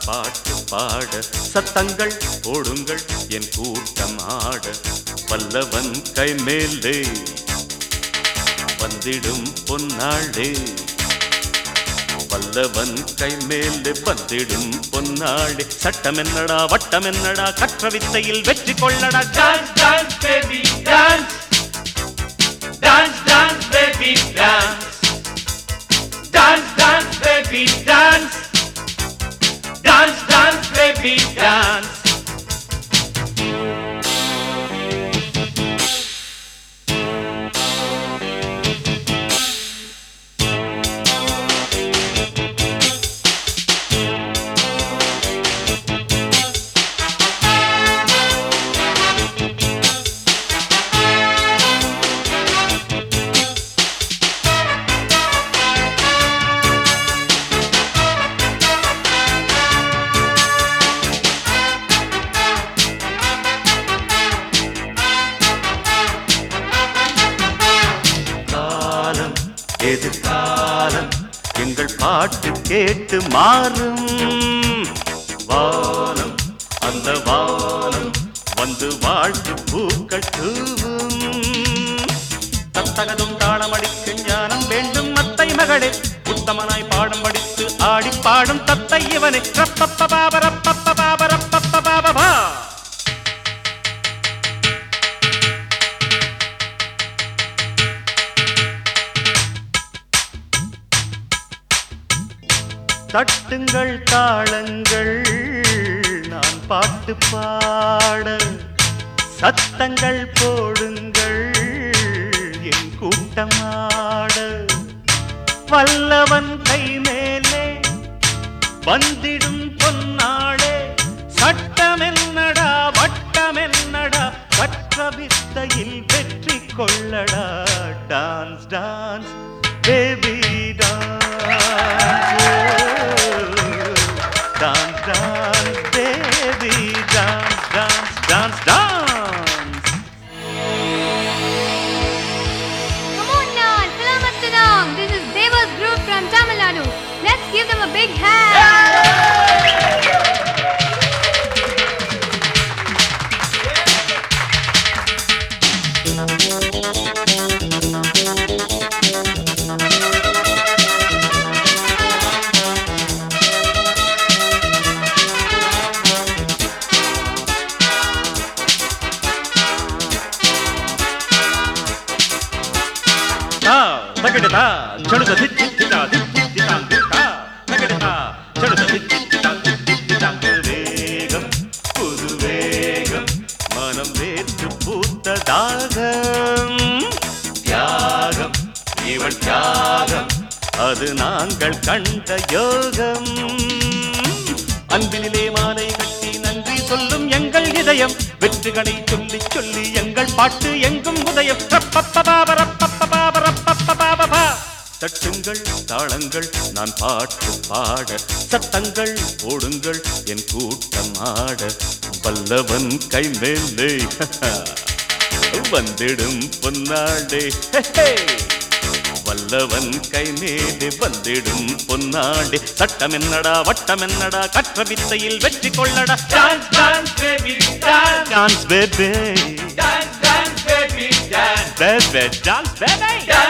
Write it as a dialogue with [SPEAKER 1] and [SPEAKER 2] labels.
[SPEAKER 1] பாட்டு பாட சத்தங்கள் போடுங்கள் என் கூட்டம் ஆட வல்லவன் கை மேலே வந்திடும் பொன்னாளே வல்லவன் கை மேலே வந்திடும் பொன்னாளே சட்டம் என்னடா வட்டம் என்னடா கற்ற வித்தையில் வெற்றி கொள்ளடா
[SPEAKER 2] Dance, dance, baby, dance. Dance, dance, baby, dance. Dance, dance, baby, dance. Dance, dance, baby, dance.
[SPEAKER 1] காலம் எதிர்காலம் எங்கள் பாட்டு கேட்டு மாறும் வானம் அந்த வானம் வந்து வாழ்த்து பூக்கள் தூவும் தத்தகதும் தாளம் அடிக்கும் ஞானம் வேண்டும் அத்தை மகளே உத்தமனாய் பாடம் படித்து ஆடி பாடும் தத்தை இவனே ரப்பப்பபாபரப்பப்பபாபரப்பப்பபாபா தட்டுங்கள் தாளங்கள் நான் பாட்டு பாட சத்தங்கள் போடுங்கள் என் கூட்டமாட வல்லவன் கை மேலே வந்திடும் பொன்னாளே சட்டம் என்னடா வட்டம் என்னடா கற்ற வித்தையில் வெற்றி கொள்ளடா dance dance baby dance dance dance baby dance dance dance dance
[SPEAKER 3] Come on now, Selamat Tenang. This is Deva's group from Tamil Nadu. Let's give them a big hand.
[SPEAKER 1] ತಾ ತಗಡತ ಚಡುದ ದಿತ್ತಿತ್ತ ದಿತ್ತಿತ್ತಾಂಗ ತಗಡತ ಚಡುದ ದಿತ್ತಿತ್ತ ದಿತ್ತಿತ್ತಾಂಗ வேகம் புது வேகம் மனம் வேற்று பூத்த தாகம் தியாகம் இவள் தியாகம் அது நாங்கள் கண்ட யோகம் அன்பினிலே மாலை கட்டி நன்றி சொல்லும் எங்கள் இதயம் வெற்றுகளை சொல்லி சொல்லி எங்கள் பாட்டு எங்கும் உதயம் ரப்பப்பபாபரப்பப்பபாபரப்பப்பபாபபா. தட்டுங்கள் தாளங்கள் நான் பாட்டு பாட சத்தங்கள் போடுங்கள் என் கூட்டம் ஆட வல்லவன் கை மேலே வந்திடும் பொன்னாடே ஹே, ஹே. வல்லவன் கை மேலே வந்திடும் பொன்னாடே சட்டம் என்னடா வட்டம் என்னடா கற்ற வித்தையில் வெற்றி கொள்ளடா
[SPEAKER 2] Dance, dance, baby, dance.
[SPEAKER 1] Dance baby
[SPEAKER 2] Dance, dance, baby, dance.
[SPEAKER 1] Baby dance baby
[SPEAKER 2] Dance,